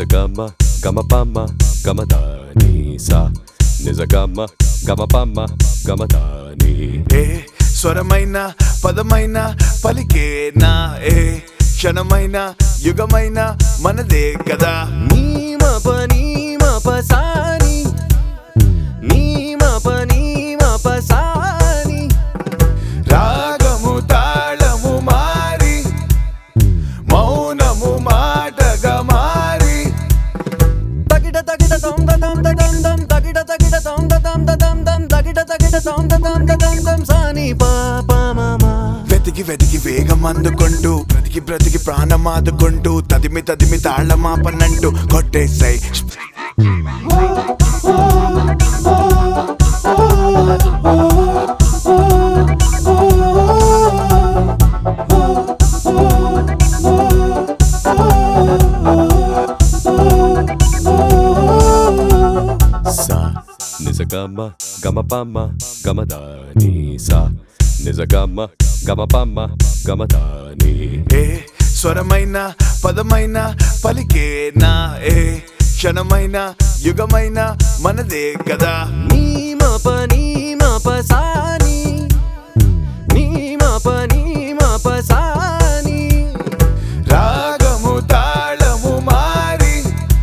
నిజగమ గమపమ గమదాని సా నిజగమ గమపమ గమదాని ఏ స్వరమైన పదమైన పలికేనా ఏ క్షణమైన యుగమైన మనదే కదా నీ మప నీ మప సాని నీ మప నీ మప సాని రాగము తాళము మారి మౌనము మాటగా మారి తగిట తగిట తం దం దం దం తగిట తగిట తం దం దం దం తగిట తగిట తం దం దం దం సాని పా పా మమ వెతికి వెతికి వేగం అందుకుంటూ బ్రతికి బ్రతికి ప్రాణం ఆదుకుంటూ తదిమి తదిమి తాళమాపనంటూ కొట్టేసాయి సా నిజగమ గమపమ గమదాని సా నిజగమ గమపమ గమదాని ఏ స్వరమైన పదమైన పలికేనా ఏ క్షణమైన యుగమైన మనదే కదా నీ మప నీ మప సాని నీ మప నీ మప సాని రాగము తాళము మారి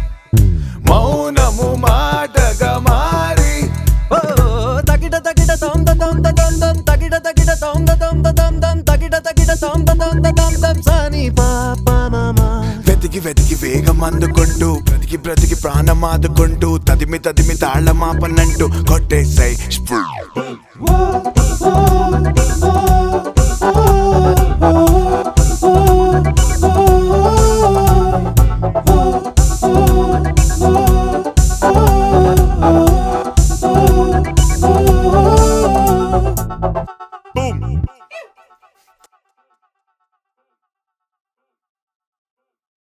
మౌనము మాటగా మారి ఓ తగిట తగిట తం దం దం దం తగిట తగిట తం దం దం దం తగిట తగిట తం దం దం దం సాని పా పా మమ వెతికి వెతికి వేగం అందుకుంటూ బ్రతికి బ్రతికి ప్రాణం ఆదుకుంటూ తదిమి తదిమి తాళమాపనంటూ కొట్టేసాయి